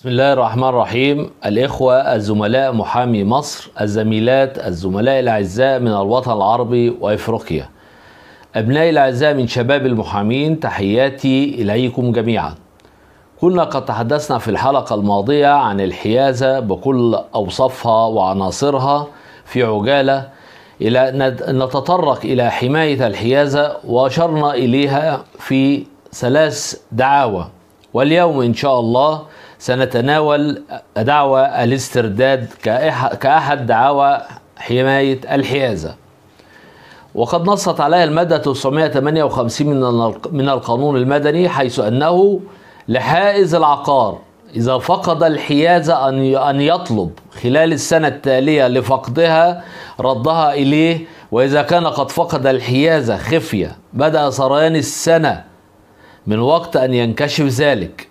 بسم الله الرحمن الرحيم الإخوة الزملاء محامي مصر الزميلات الزملاء الأعزاء من الوطن العربي وإفريقيا أبنائي الأعزاء من شباب المحامين تحياتي إليكم جميعا كنا قد تحدثنا في الحلقة الماضية عن الحيازة بكل أوصافها وعناصرها في عجالة إلى أن نتطرق إلى حماية الحيازة وأشرنا إليها في ثلاث دعاوى واليوم إن شاء الله سنتناول دعوى الاسترداد كأحد دعاوى حماية الحيازة وقد نصت عليها المادة 958 من القانون المدني حيث أنه لحائز العقار إذا فقد الحيازة أن يطلب خلال السنة التالية لفقدها ردها إليه وإذا كان قد فقد الحيازة خفية بدأ سريان السنة من وقت أن ينكشف ذلك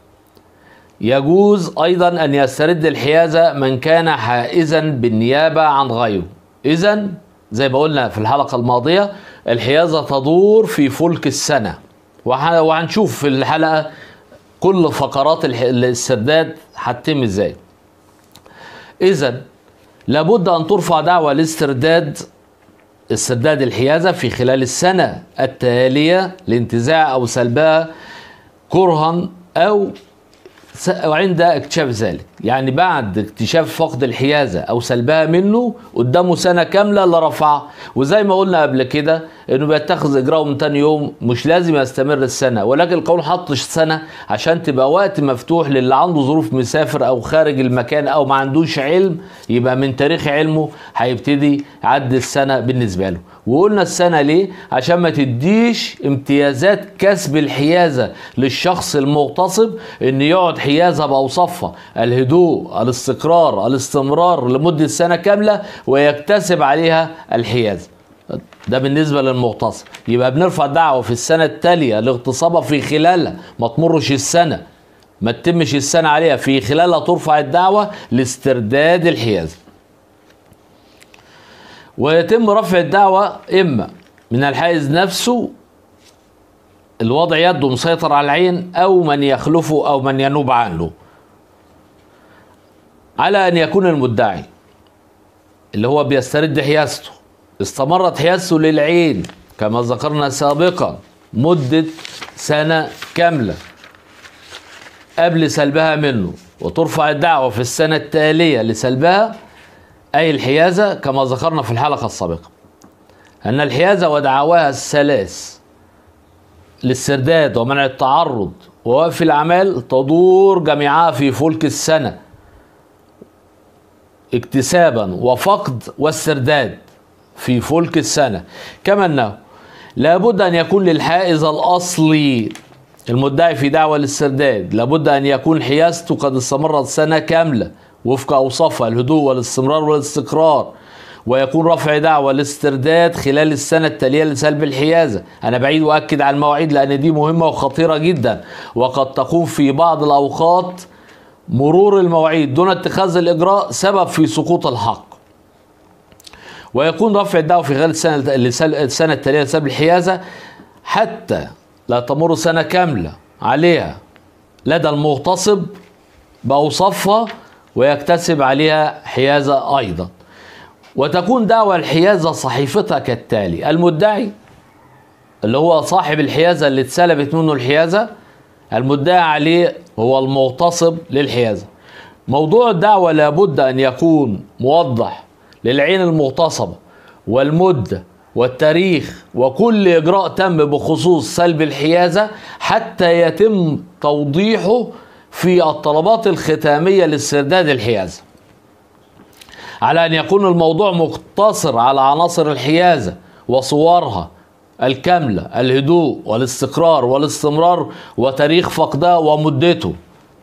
يجوز أيضا أن يسترد الحيازة من كان حائزا بالنيابة عن غيره إذا زي ما قلنا في الحلقة الماضية الحيازة تدور في فلك السنة وهنشوف في الحلقة كل فقرات الاسترداد هتتم ازاي اذا لابد ان ترفع دعوى لاسترداد استرداد الحيازة في خلال السنة التالية لانتزاع أو سلبها كرها أو وعند اكتشاف ذلك يعني بعد اكتشاف فقد الحيازة أو سلبها منه قدامه سنة كاملة لرفع وزي ما قلنا قبل كده انه بيتخذ اجراءه من تاني يوم مش لازم يستمر السنة ولكن القانون حط سنة عشان تبقى وقت مفتوح للي عنده ظروف مسافر او خارج المكان او ما عندوش علم يبقى من تاريخ علمه هيبتدي يعدي السنة بالنسبة له وقلنا السنة ليه عشان ما تديش امتيازات كسب الحيازة للشخص المغتصب ان يقعد حيازة باوصافها الهدوء الاستقرار الاستمرار لمدة سنة كاملة ويكتسب عليها الحيازة ده بالنسبة للمغتصب يبقى بنرفع دعوة في السنة التالية لاغتصابها في خلالها ما تمرش السنة ما تتمش السنة عليها في خلالها ترفع الدعوة لاسترداد الحيازة ويتم رفع الدعوة إما من الحائز نفسه الوضع يده مسيطر على العين أو من يخلفه أو من ينوب عنه على أن يكون المدعي اللي هو بيسترد حيازته استمرت حيازته للعين كما ذكرنا سابقا مدة سنة كاملة قبل سلبها منه وترفع الدعوة في السنة التالية لسلبها أي الحيازة كما ذكرنا في الحلقة السابقة أن الحيازة ودعواها الثلاث للسرداد ومنع التعرض ووقف الأعمال تدور جميعها في فلك السنة اكتسابا وفقد واسترداد في فلك السنة كما أنه لابد أن يكون للحائز الأصلي المدعي في دعوة الاسترداد لابد أن يكون حيازته قد استمرت سنة كاملة وفق أوصافها الهدوء والاستمرار والاستقرار ويكون رفع دعوة الاسترداد خلال السنة التالية لسلب الحيازة أنا بعيد وأكد على المواعيد لأن دي مهمة وخطيرة جدا وقد تكون في بعض الأوقات مرور المواعيد دون اتخاذ الإجراء سبب في سقوط الحق ويكون رفع الدعوة في خلال السنة السنة التالية لسبب الحيازة حتى لا تمر سنة كاملة عليها لدى المغتصب بأوصافها ويكتسب عليها حيازة أيضا وتكون دعوى الحيازة صحيفتها كالتالي المدعي اللي هو صاحب الحيازة اللي اتسلبت منه الحيازة المدعي عليه هو المغتصب للحيازة موضوع الدعوة لابد أن يكون موضح للعين المغتصبة والمدة والتاريخ وكل إجراء تم بخصوص سلب الحيازة حتى يتم توضيحه في الطلبات الختامية لاسترداد الحيازة على أن يكون الموضوع مقتصر على عناصر الحيازة وصورها الكاملة الهدوء والاستقرار والاستمرار وتاريخ فقدها ومدته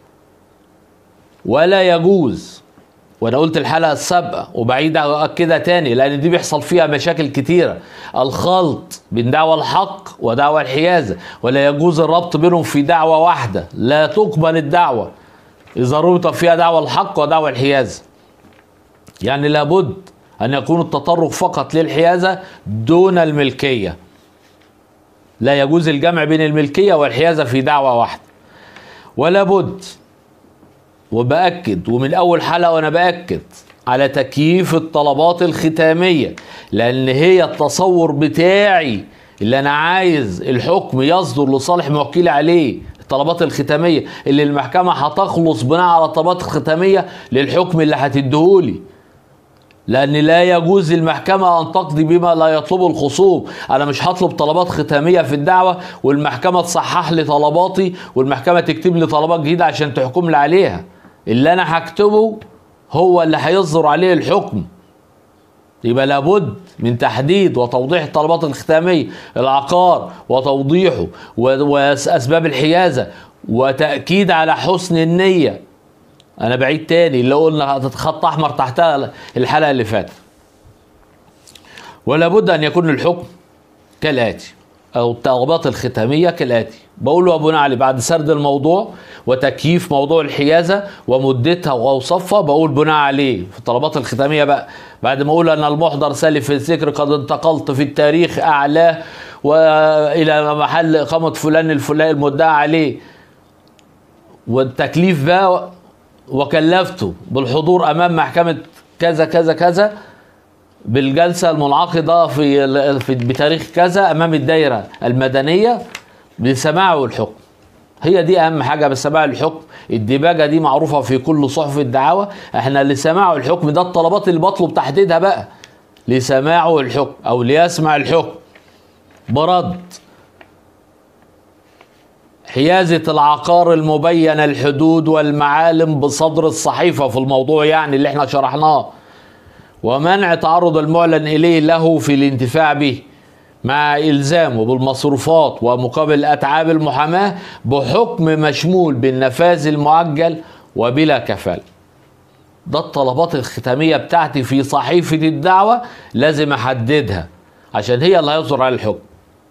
ولا يجوز وانا قلت الحلقه السابقه وبعيد اكدها تاني لان دي بيحصل فيها مشاكل كتيره الخلط بين دعوى الحق ودعوى الحيازه ولا يجوز الربط بينهم في دعوه واحده لا تقبل الدعوه اذا ربط فيها دعوى الحق ودعوى الحيازه يعني لابد ان يكون التطرق فقط للحيازه دون الملكيه لا يجوز الجمع بين الملكيه والحيازه في دعوه واحده ولا بد وبأكد ومن أول حلقة وأنا بأكد على تكييف الطلبات الختامية لأن هي التصور بتاعي اللي أنا عايز الحكم يصدر لصالح موكلي عليه الطلبات الختامية اللي المحكمة هتخلص بناء على الطلبات الختامية للحكم اللي هتديهولي لأن لا يجوز للمحكمة أن تقضي بما لا يطلبه الخصوم أنا مش هطلب طلبات ختامية في الدعوة والمحكمة تصحح لي طلباتي والمحكمة تكتب لي طلبات جديدة عشان تحكم لي عليها اللي أنا هكتبه هو اللي هيصدر عليه الحكم يبقى لابد من تحديد وتوضيح الطلبات الختامية العقار وتوضيحه و- وأسباب الحيازة وتأكيد على حسن النية أنا بعيد تاني اللي قلنا خط أحمر تحتها الحلقة اللي فاتت ولا بد أن يكون الحكم كالآتي أو الطلبات الختامية كالآتي بقول له أبونا علي بعد سرد الموضوع وتكييف موضوع الحيازة ومدتها وأوصافها بقول بناء عليه في الطلبات الختامية بقى بعد ما أقول أن المحضر سالف في الذكر قد انتقلت في التاريخ أعلاه وإلى محل إقامة فلان الفلاني المدعى عليه والتكليف بقى وكلفته بالحضور أمام محكمة كذا كذا كذا بالجلسة المنعقدة في في بتاريخ كذا أمام الدائرة المدنية لسماعه الحكم هي دي أهم حاجة بسماع الحكم الديباجة دي معروفة في كل صحف الدعاوى احنا لسماعه الحكم ده الطلبات اللي بطلب تحديدها بقى لسماعه الحكم أو ليسمع الحكم برد حيازة العقار المبين الحدود والمعالم بصدر الصحيفة في الموضوع يعني اللي احنا شرحناه ومنع تعرض المعلن إليه له في الانتفاع به مع إلزامه بالمصروفات ومقابل أتعاب المحاماة بحكم مشمول بالنفاذ المعجل وبلا كفالة ده الطلبات الختامية بتاعتي في صحيفة الدعوة لازم أحددها عشان هي اللي هيصدر على الحكم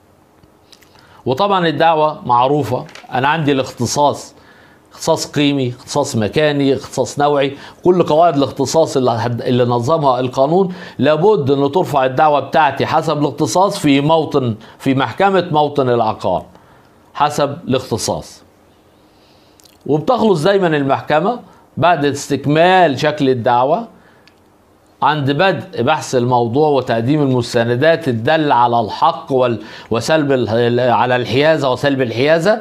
وطبعا الدعوة معروفة أنا عندي الاختصاص اختصاص قيمي اختصاص مكاني اختصاص نوعي كل قواعد الاختصاص اللي, هد- اللي نظمها القانون لابد ان ترفع الدعوة بتاعتي حسب الاختصاص في موطن في محكمة موطن العقار حسب الاختصاص وبتخلص دايما المحكمة بعد استكمال شكل الدعوة عند بدء بحث الموضوع وتقديم المستندات الدالة على الحق وال- وسلب ال- على الحيازة وسلب الحيازة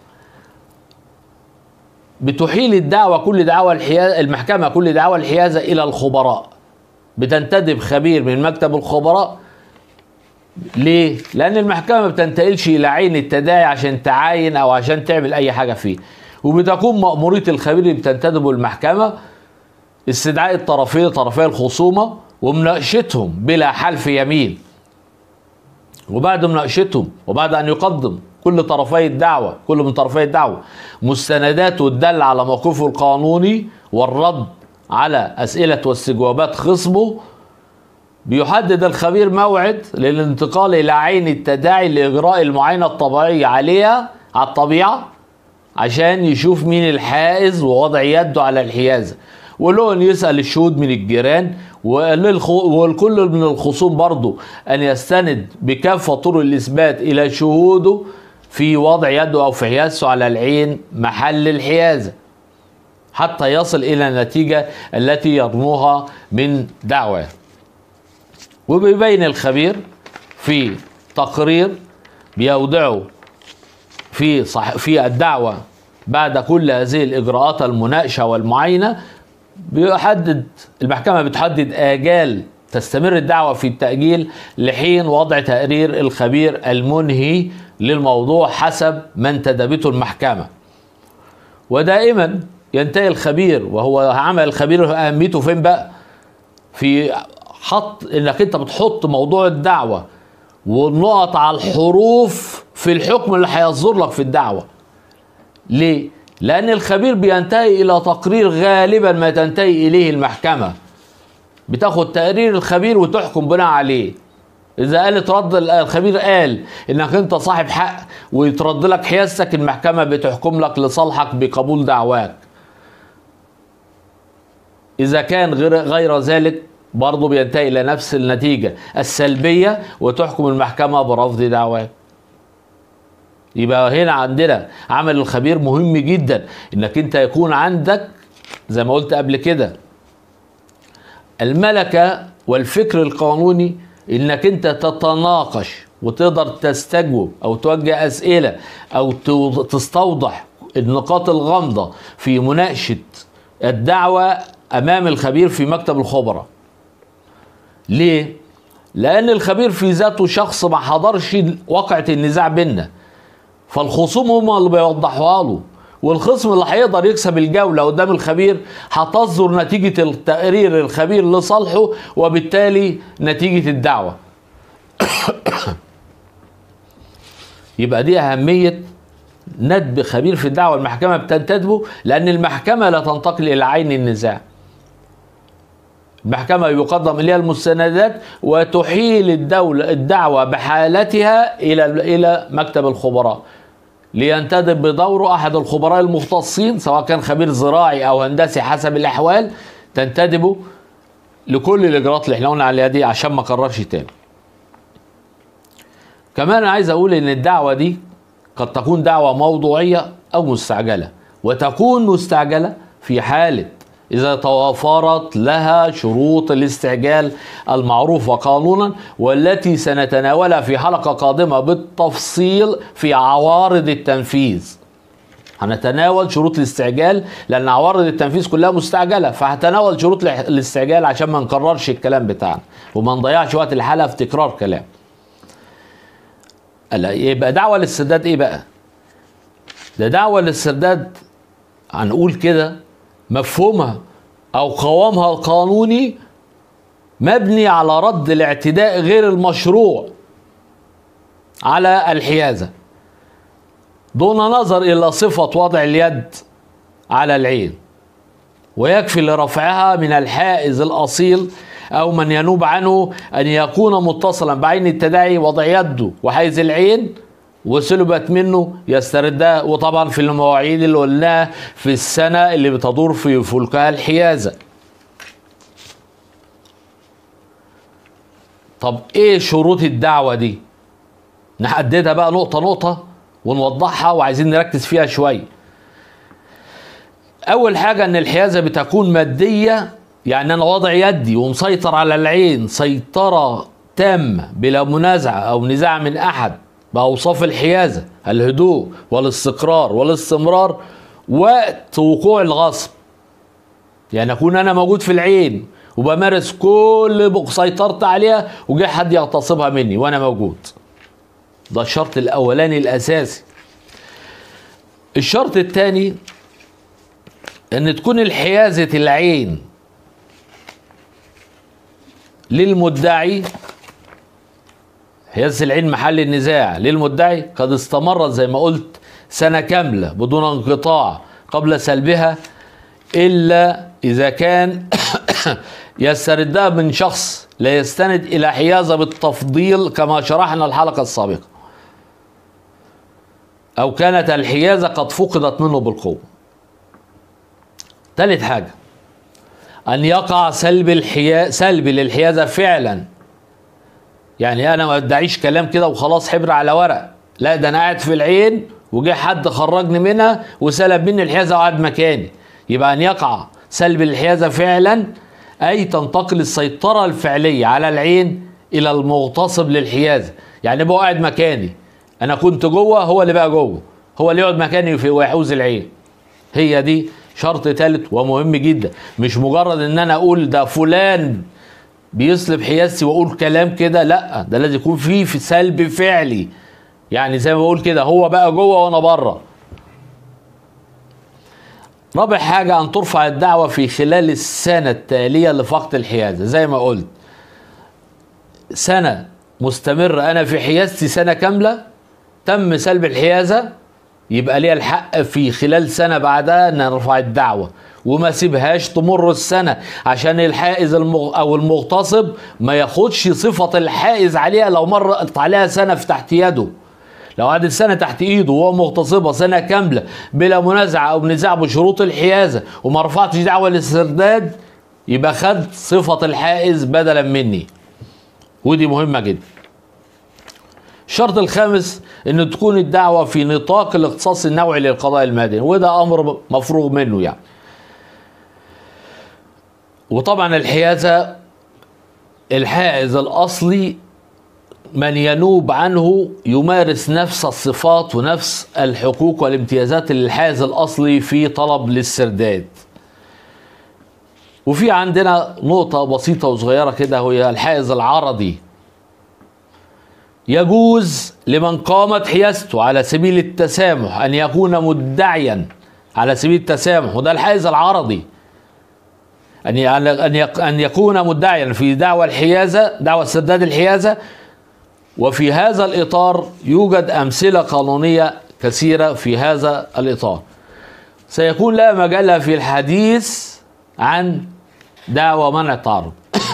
بتحيل الدعوة كل دعوة الحيازة المحكمة كل دعوة الحيازة إلى الخبراء بتنتدب خبير من مكتب الخبراء ليه؟ لأن المحكمة ما بتنتقلش إلى عين التداعي عشان تعاين أو عشان تعمل أي حاجة فيه وبتكون مأمورية الخبير اللي بتنتدبه المحكمة استدعاء الطرفين طرفي الخصومة ومناقشتهم بلا حلف يمين وبعد مناقشتهم وبعد ان يقدم كل طرفي الدعوه كل من طرفي الدعوه مستنداته تدل على موقفه القانوني والرد على اسئله واستجوابات خصمه بيحدد الخبير موعد للانتقال الى عين التداعي لاجراء المعاينه الطبيعيه عليها على الطبيعه عشان يشوف مين الحائز ووضع يده على الحيازه وله ان يسال الشهود من الجيران وللخ- والكل من الخصوم برضه ان يستند بكافه طرق الاثبات الى شهوده في وضع يده او في حيازته على العين محل الحيازه حتى يصل الى النتيجه التي يرموها من دعواه وبيبين الخبير في تقرير بيودعه في صح في الدعوة بعد كل هذه الإجراءات المناقشة والمعاينة بيحدد المحكمة بتحدد آجال تستمر الدعوة في التأجيل لحين وضع تقرير الخبير المنهي للموضوع حسب ما انتدبته المحكمة ودائما ينتهي الخبير وهو عمل الخبير أهميته فين بقى في حط انك انت بتحط موضوع الدعوة والنقط على الحروف في الحكم اللي هيصدر لك في الدعوة ليه؟ لأن الخبير بينتهي إلى تقرير غالبا ما تنتهي إليه المحكمة بتاخد تقرير الخبير وتحكم بناء عليه إذا قال ترد الخبير قال إنك أنت صاحب حق ويترد لك حيازتك المحكمة بتحكم لك لصالحك بقبول دعواك إذا كان غير غير ذلك برضه بينتهي إلى نفس النتيجة السلبية وتحكم المحكمة برفض دعواك يبقى هنا عندنا عمل الخبير مهم جدا انك انت يكون عندك زي ما قلت قبل كده الملكة والفكر القانوني انك انت تتناقش وتقدر تستجوب او توجه اسئله او تو- تستوضح النقاط الغامضه في مناقشه الدعوه امام الخبير في مكتب الخبراء. ليه؟ لان الخبير في ذاته شخص ما حضرش واقعه النزاع بيننا. فالخصوم هم اللي بيوضحوها له والخصم اللي هيقدر يكسب الجوله قدام الخبير هتصدر نتيجه التقرير الخبير لصالحه وبالتالي نتيجه الدعوه. يبقى دي اهميه ندب خبير في الدعوه المحكمه بتنتدبه لان المحكمه لا تنتقل الى عين النزاع. المحكمة يقدم إليها المستندات وتحيل الدولة الدعوة بحالتها إلى إلى مكتب الخبراء لينتدب بدوره أحد الخبراء المختصين سواء كان خبير زراعي أو هندسي حسب الأحوال تنتدبه لكل الإجراءات اللي احنا قلنا عليها دي عشان ما أكررش تاني. كمان أنا عايز أقول إن الدعوة دي قد تكون دعوة موضوعية أو مستعجلة وتكون مستعجلة في حالة إذا توافرت لها شروط الاستعجال المعروفة قانونا والتي سنتناولها في حلقة قادمة بالتفصيل في عوارض التنفيذ هنتناول شروط الاستعجال لأن عوارض التنفيذ كلها مستعجلة فهتناول شروط الاستعجال عشان ما نكررش الكلام بتاعنا وما نضيعش وقت الحلقة في تكرار كلام لا يبقى دعوة للسداد ايه بقى ده دعوة للسداد هنقول كده مفهومها او قوامها القانوني مبني على رد الاعتداء غير المشروع على الحيازة دون نظر الى صفة وضع اليد على العين ويكفي لرفعها من الحائز الاصيل او من ينوب عنه ان يكون متصلا بعين التداعي وضع يده وحيز العين وسلبت منه يستردها وطبعا في المواعيد اللي قلناها في السنه اللي بتدور في فلكها الحيازه طب ايه شروط الدعوه دي نحددها بقى نقطه نقطه ونوضحها وعايزين نركز فيها شويه اول حاجه ان الحيازه بتكون ماديه يعني انا واضع يدي ومسيطر على العين سيطره تامه بلا منازعه او نزاع من احد باوصاف الحيازه الهدوء والاستقرار والاستمرار وقت وقوع الغصب يعني اكون انا موجود في العين وبمارس كل سيطرت عليها وجه حد يغتصبها مني وانا موجود ده الشرط الاولاني الاساسي الشرط الثاني ان تكون الحيازه العين للمدعي حيازة العين محل النزاع للمدعي قد استمرت زي ما قلت سنة كاملة بدون انقطاع قبل سلبها إلا إذا كان يستردها من شخص لا يستند إلى حيازة بالتفضيل كما شرحنا الحلقة السابقة أو كانت الحيازة قد فقدت منه بالقوة ثالث حاجة أن يقع سلب الحيا سلب للحيازة فعلا يعني أنا ما ادعيش كلام كده وخلاص حبر على ورق لا ده أنا قاعد في العين وجه حد خرجني منها وسلب مني الحيازة وقعد مكاني يبقى أن يقع سلب الحيازة فعلا أي تنتقل السيطرة الفعلية على العين إلى المغتصب للحيازة يعني بقى قاعد مكاني أنا كنت جوه هو اللي بقى جوه هو اللي يقعد مكاني في ويحوز العين هي دي شرط ثالث ومهم جدا مش مجرد ان انا اقول ده فلان بيسلب حيازتي واقول كلام كده لا ده لازم يكون فيه في سلب فعلي يعني زي ما بقول كده هو بقى جوه وانا بره رابع حاجة أن ترفع الدعوة في خلال السنة التالية لفقد الحيازة زي ما قلت سنة مستمرة أنا في حيازتي سنة كاملة تم سلب الحيازة يبقى ليا الحق في خلال سنة بعدها ان ارفع الدعوة وما سيبهاش تمر السنة عشان الحائز المغ... او المغتصب ما ياخدش صفة الحائز عليها لو مرت عليها سنة في تحت يده لو قعدت سنة تحت ايده وهو مغتصبة سنة كاملة بلا منازعة او نزاع بشروط الحيازة وما رفعتش دعوة للاسترداد يبقى خد صفة الحائز بدلا مني ودي مهمة جدا الشرط الخامس ان تكون الدعوه في نطاق الاختصاص النوعي للقضاء المدني وده امر مفروغ منه يعني وطبعا الحيازة الحائز الأصلي من ينوب عنه يمارس نفس الصفات ونفس الحقوق والامتيازات اللي الحائز الأصلي في طلب للسرداد وفي عندنا نقطة بسيطة وصغيرة كده وهي الحائز العرضي يجوز لمن قامت حيازته على سبيل التسامح أن يكون مدعيا على سبيل التسامح وده الحائز العرضي أن أن أن يكون مدعيا في دعوى الحيازة دعوى سداد الحيازة وفي هذا الإطار يوجد أمثلة قانونية كثيرة في هذا الإطار سيكون لا مجال في الحديث عن دعوى منع التعرض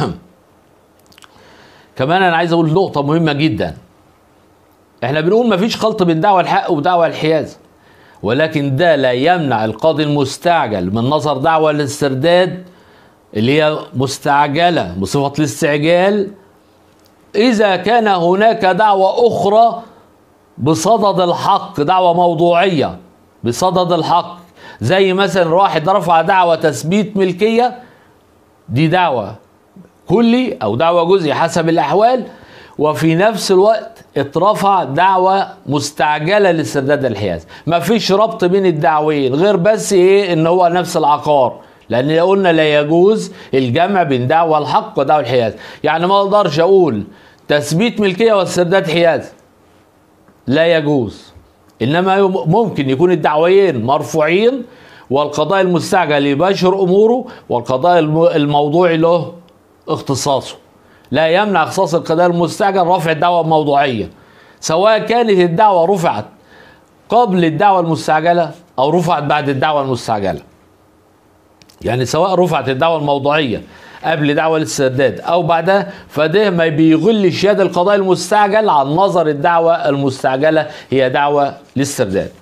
كمان انا عايز اقول نقطة مهمة جدا احنا بنقول مفيش خلط بين دعوى الحق ودعوى الحيازة ولكن ده لا يمنع القاضي المستعجل من نظر دعوى الاسترداد اللي هي مستعجلة بصفة الاستعجال إذا كان هناك دعوة أخرى بصدد الحق دعوة موضوعية بصدد الحق زي مثلا واحد رفع دعوة تثبيت ملكية دي دعوة كلي أو دعوة جزئي حسب الأحوال وفي نفس الوقت اترفع دعوة مستعجلة لاسترداد الحياز ما فيش ربط بين الدعوين غير بس ايه ان هو نفس العقار لان قلنا لا يجوز الجمع بين دعوى الحق ودعوى الحياز يعني ما اقدرش اقول تثبيت ملكية واسترداد حياز لا يجوز انما ممكن يكون الدعويين مرفوعين والقضاء المستعجل يباشر اموره والقضاء الموضوعي له اختصاصه لا يمنع اختصاص القضاء المستعجل رفع الدعوة الموضوعية سواء كانت الدعوة رفعت قبل الدعوة المستعجلة أو رفعت بعد الدعوة المستعجلة يعني سواء رفعت الدعوة الموضوعية قبل دعوة الاسترداد أو بعدها فده ما بيغلش يد القضاء المستعجل عن نظر الدعوة المستعجلة هي دعوة الاسترداد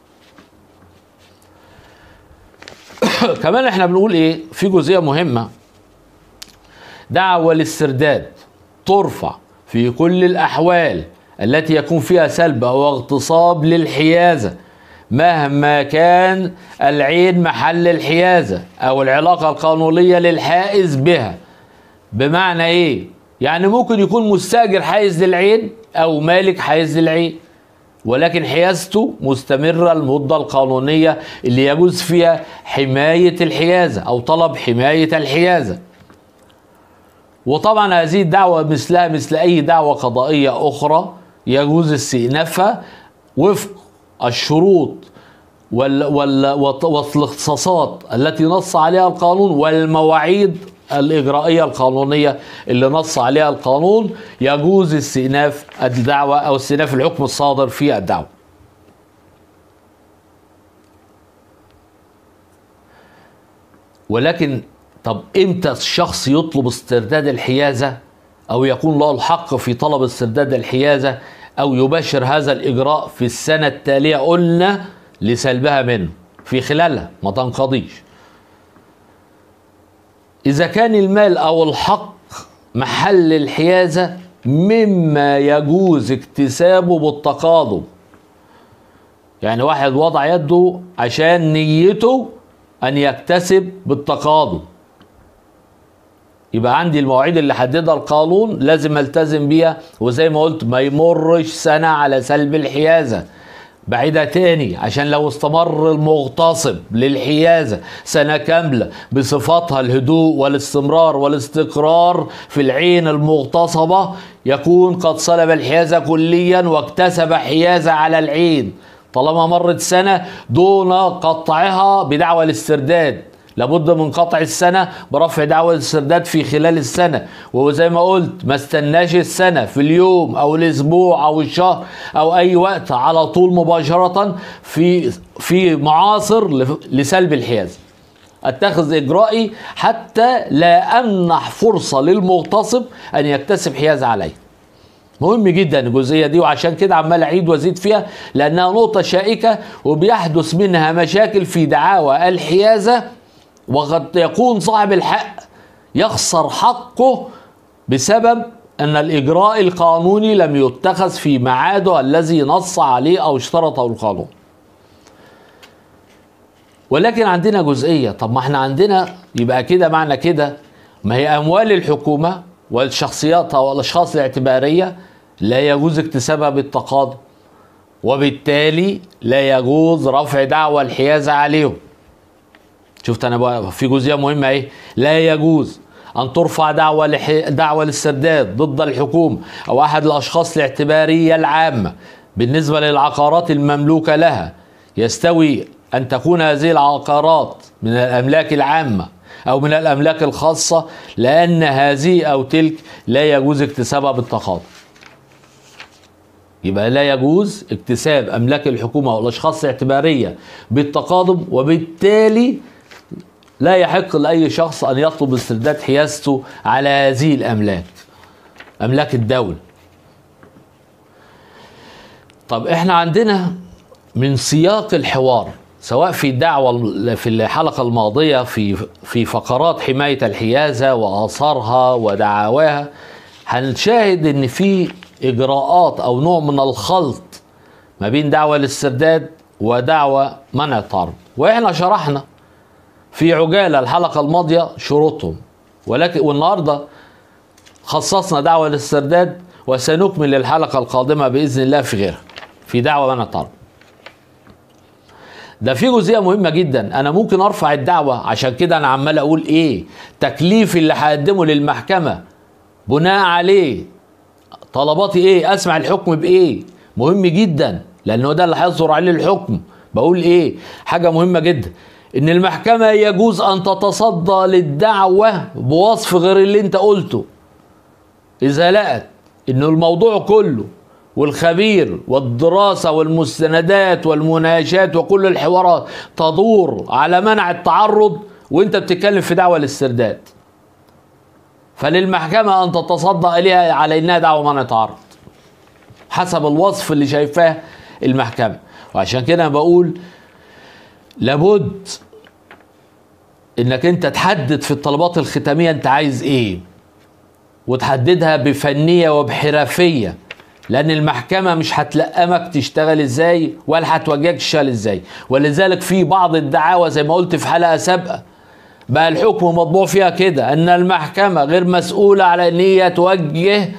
كمان احنا بنقول ايه في جزئية مهمة دعوى الاسترداد ترفع في كل الأحوال التي يكون فيها سلب أو اغتصاب للحيازة مهما كان العين محل الحيازة أو العلاقة القانونية للحائز بها بمعنى إيه؟ يعني ممكن يكون مستاجر حائز للعين أو مالك حائز للعين ولكن حيازته مستمرة المدة القانونية اللي يجوز فيها حماية الحيازة أو طلب حماية الحيازة وطبعا هذه الدعوة مثلها مثل أي دعوة قضائية أخرى يجوز استئنافها وفق الشروط وال وال والاختصاصات التي نص عليها القانون والمواعيد الإجرائية القانونية اللي نص عليها القانون يجوز استئناف الدعوة أو استئناف الحكم الصادر في الدعوة ولكن طب امتى الشخص يطلب استرداد الحيازة أو يكون له الحق في طلب استرداد الحيازة أو يباشر هذا الإجراء في السنة التالية قلنا لسلبها منه في خلالها ما تنقضيش إذا كان المال أو الحق محل الحيازة مما يجوز اكتسابه بالتقاضم يعني واحد وضع يده عشان نيته أن يكتسب بالتقاضم يبقى عندي المواعيد اللي حددها القانون لازم التزم بيها وزي ما قلت ما يمرش سنة على سلب الحيازة بعيدة تاني عشان لو استمر المغتصب للحيازة سنة كاملة بصفاتها الهدوء والاستمرار والاستقرار في العين المغتصبة يكون قد صلب الحيازة كليا واكتسب حيازة على العين طالما مرت سنة دون قطعها بدعوى الاسترداد لابد من قطع السنة برفع دعوى الاسترداد في خلال السنة وزي ما قلت ما استناش السنة في اليوم أو الأسبوع أو الشهر أو أي وقت على طول مباشرة في في معاصر لسلب الحيازة اتخذ اجرائي حتى لا امنح فرصه للمغتصب ان يكتسب حيازه عليه مهم جدا الجزئيه دي وعشان كده عمال اعيد وازيد فيها لانها نقطه شائكه وبيحدث منها مشاكل في دعاوى الحيازه وقد يكون صاحب الحق يخسر حقه بسبب ان الاجراء القانوني لم يتخذ في ميعاده الذي نص عليه او اشترطه القانون ولكن عندنا جزئيه طب ما احنا عندنا يبقى كده معنى كده ما هي اموال الحكومه والشخصيات او الاشخاص الاعتباريه لا يجوز اكتسابها بالتقاضي وبالتالي لا يجوز رفع دعوى الحيازه عليهم شفت انا بقى في جزئيه مهمه ايه لا يجوز ان ترفع دعوى لح... دعوى للسداد ضد الحكومه او احد الاشخاص الاعتباريه العامه بالنسبه للعقارات المملوكه لها يستوي ان تكون هذه العقارات من الاملاك العامه او من الاملاك الخاصه لان هذه او تلك لا يجوز اكتسابها بالتقاضي يبقى لا يجوز اكتساب املاك الحكومه والاشخاص الاعتباريه بالتقادم وبالتالي لا يحق لاي شخص ان يطلب استرداد حيازته على هذه الاملاك املاك الدوله طب احنا عندنا من سياق الحوار سواء في الدعوة في الحلقة الماضية في في فقرات حماية الحيازة وآثارها ودعاواها هنشاهد إن في إجراءات أو نوع من الخلط ما بين دعوة الاسترداد ودعوة منع التعرض وإحنا شرحنا في عجالة الحلقة الماضية شروطهم ولكن والنهاردة خصصنا دعوة الاسترداد وسنكمل الحلقة القادمة بإذن الله في غيرها في دعوة منع التعرض ده في جزئيه مهمه جدا انا ممكن ارفع الدعوه عشان كده انا عمال اقول ايه تكليف اللي هقدمه للمحكمه بناء عليه طلباتي ايه اسمع الحكم بايه مهم جدا لانه ده اللي هيصدر عليه الحكم بقول ايه حاجه مهمه جدا ان المحكمه يجوز ان تتصدى للدعوه بوصف غير اللي انت قلته اذا لقت ان الموضوع كله والخبير والدراسة والمستندات والمناقشات وكل الحوارات تدور على منع التعرض وانت بتتكلم في دعوة الاسترداد فللمحكمة أن تتصدى إليها على إنها دعوة منع تعرض حسب الوصف اللي شايفاه المحكمة وعشان كده أنا بقول لابد انك انت تحدد في الطلبات الختامية انت عايز ايه وتحددها بفنية وبحرفية لان المحكمه مش هتلقمك تشتغل ازاي ولا هتوجهك تشتغل ازاي ولذلك في بعض الدعاوى زي ما قلت في حلقه سابقه بقى الحكم مطبوع فيها كده ان المحكمه غير مسؤوله على ان هي توجه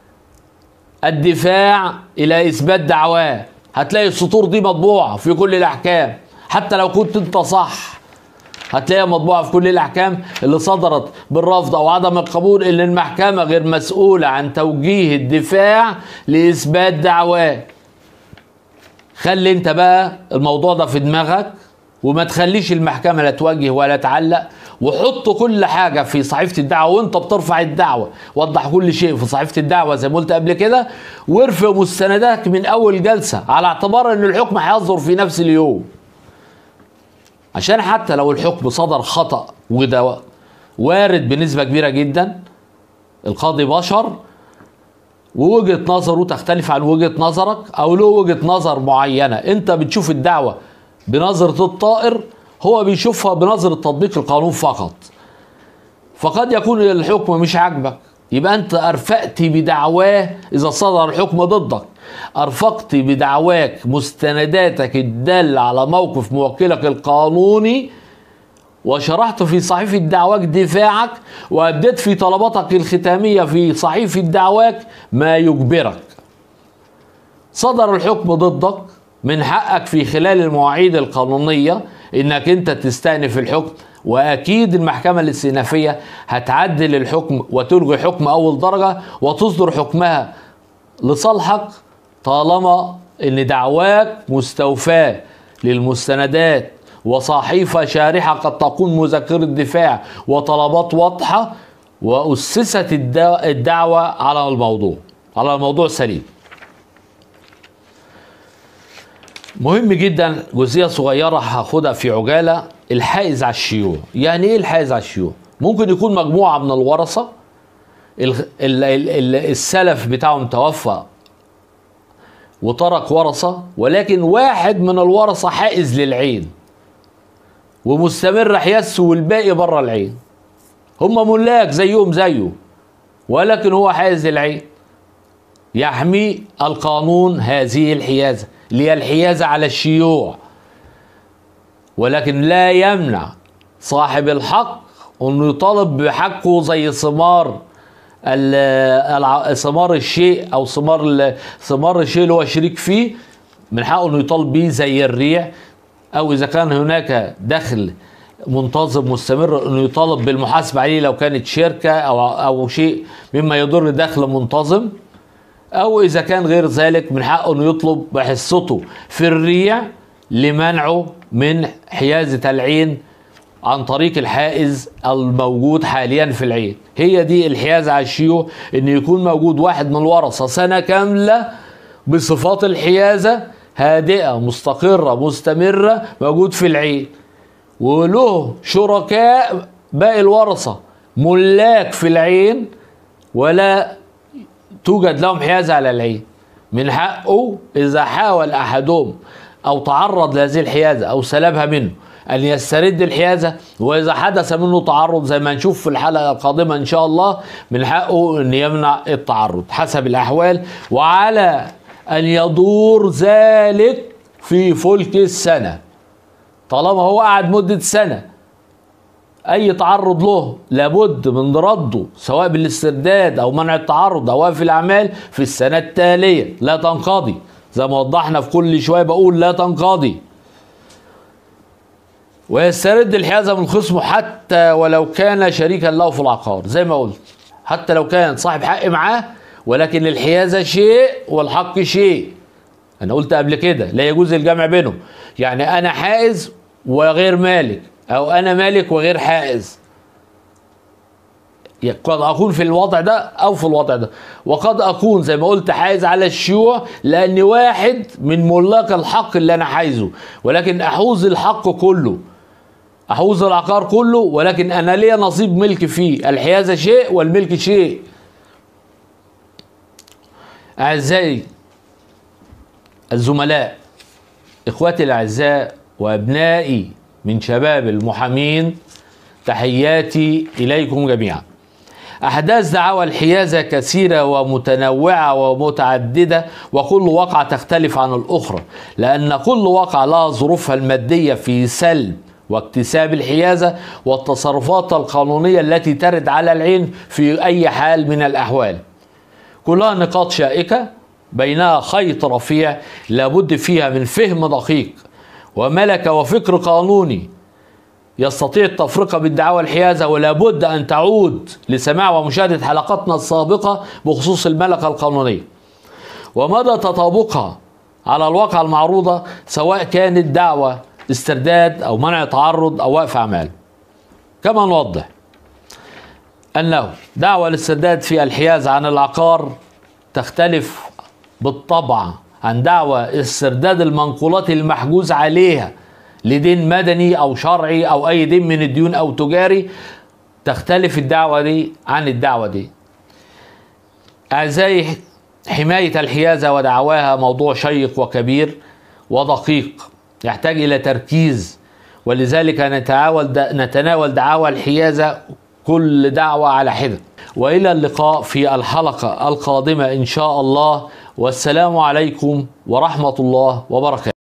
الدفاع الى اثبات دعواه هتلاقي السطور دي مطبوعه في كل الاحكام حتى لو كنت انت صح هتلاقيها مطبوعه في كل الاحكام اللي صدرت بالرفض او عدم القبول ان المحكمه غير مسؤوله عن توجيه الدفاع لاثبات دعواه خلي انت بقى الموضوع ده في دماغك وما تخليش المحكمه لا توجه ولا تعلق وحط كل حاجه في صحيفه الدعوه وانت بترفع الدعوه وضح كل شيء في صحيفه الدعوه زي ما قلت قبل كده وارفع مستنداتك من اول جلسه على اعتبار ان الحكم هيصدر في نفس اليوم عشان حتى لو الحكم صدر خطأ وده وارد بنسبة كبيرة جدا القاضي بشر ووجهة نظره تختلف عن وجهة نظرك أو له وجهة نظر معينة أنت بتشوف الدعوة بنظرة الطائر هو بيشوفها بنظرة تطبيق القانون فقط فقد يكون الحكم مش عاجبك يبقى أنت أرفقت بدعواه إذا صدر الحكم ضدك أرفقت بدعواك مستنداتك الدالة على موقف موكلك القانوني وشرحت في صحيفة دعواك دفاعك وأديت في طلباتك الختامية في صحيفة دعواك ما يجبرك صدر الحكم ضدك من حقك في خلال المواعيد القانونية انك انت تستأنف الحكم واكيد المحكمة الاستئنافية هتعدل الحكم وتلغي حكم اول درجة وتصدر حكمها لصالحك طالما ان دعواك مستوفاة للمستندات وصحيفة شارحة قد تكون مذكرة دفاع وطلبات واضحة وأسست الدعوة على الموضوع على الموضوع سليم مهم جدا جزئية صغيرة هاخدها في عجالة الحائز على الشيوع يعني ايه الحائز على الشيوع ممكن يكون مجموعة من الورثة السلف بتاعهم توفى وترك ورثة ولكن واحد من الورثة حائز للعين ومستمر حيازته والباقي بره العين هم ملاك زيهم زيه ولكن هو حائز للعين يحمي القانون هذه الحيازة اللي هي الحيازة على الشيوع ولكن لا يمنع صاحب الحق انه يطالب بحقه زي ثمار ال- الع- ثمار الشيء او ثمار ال- ثمار الشيء اللي هو شريك فيه من حقه انه يطالب بيه زي الريع او اذا كان هناك دخل منتظم مستمر انه يطالب بالمحاسبه عليه لو كانت شركه او او شيء مما يضر دخل منتظم او اذا كان غير ذلك من حقه انه يطلب بحصته في الريع لمنعه من حيازه العين عن طريق الحائز الموجود حاليا في العين هي دي الحيازه على الشيوع ان يكون موجود واحد من الورثه سنه كامله بصفات الحيازه هادئه مستقره مستمره موجود في العين وله شركاء باقي الورثه ملاك في العين ولا توجد لهم حيازه على العين من حقه اذا حاول احدهم او تعرض لهذه الحيازه او سلبها منه ان يسترد الحيازه واذا حدث منه تعرض زي ما نشوف في الحلقه القادمه ان شاء الله من حقه ان يمنع التعرض حسب الاحوال وعلى ان يدور ذلك في فلك السنه طالما هو قعد مده سنه اي تعرض له لابد من رده سواء بالاسترداد او منع التعرض او وقف الاعمال في السنه التاليه لا تنقضي زي ما وضحنا في كل شويه بقول لا تنقضي ويسترد الحيازه من خصمه حتى ولو كان شريكا له في العقار زي ما قلت حتى لو كان صاحب حق معاه ولكن الحيازه شيء والحق شيء انا قلت قبل كده لا يجوز الجمع بينهم يعني انا حائز وغير مالك او انا مالك وغير حائز قد اكون في الوضع ده او في الوضع ده وقد اكون زي ما قلت حائز على الشيوع لاني واحد من ملاك الحق اللي انا حايزه ولكن احوز الحق كله احوز العقار كله ولكن انا ليا نصيب ملك فيه الحيازه شيء والملك شيء اعزائي الزملاء اخواتي الاعزاء وابنائي من شباب المحامين تحياتي اليكم جميعا احداث دعاوى الحيازه كثيره ومتنوعه ومتعدده وكل واقعه تختلف عن الاخرى لان كل واقعه لها ظروفها الماديه في سلب واكتساب الحيازه والتصرفات القانونيه التي ترد على العين في اي حال من الاحوال كلها نقاط شائكه بينها خيط رفيع لابد فيها من فهم دقيق وملكه وفكر قانوني يستطيع التفرقة بالدعاوى الحيازة ولا بد أن تعود لسماع ومشاهدة حلقاتنا السابقة بخصوص الملكة القانونية ومدى تطابقها على الواقع المعروضة سواء كانت دعوة استرداد أو منع تعرض أو وقف أعمال كما نوضح أنه دعوة الاسترداد في الحيازة عن العقار تختلف بالطبع عن دعوة استرداد المنقولات المحجوز عليها لدين مدني او شرعي او اي دين من الديون او تجاري تختلف الدعوه دي عن الدعوه دي. اعزائي حمايه الحيازه ودعواها موضوع شيق وكبير ودقيق يحتاج الى تركيز ولذلك نتعاول نتناول دعاوى الحيازه كل دعوه على حده. والى اللقاء في الحلقه القادمه ان شاء الله والسلام عليكم ورحمه الله وبركاته.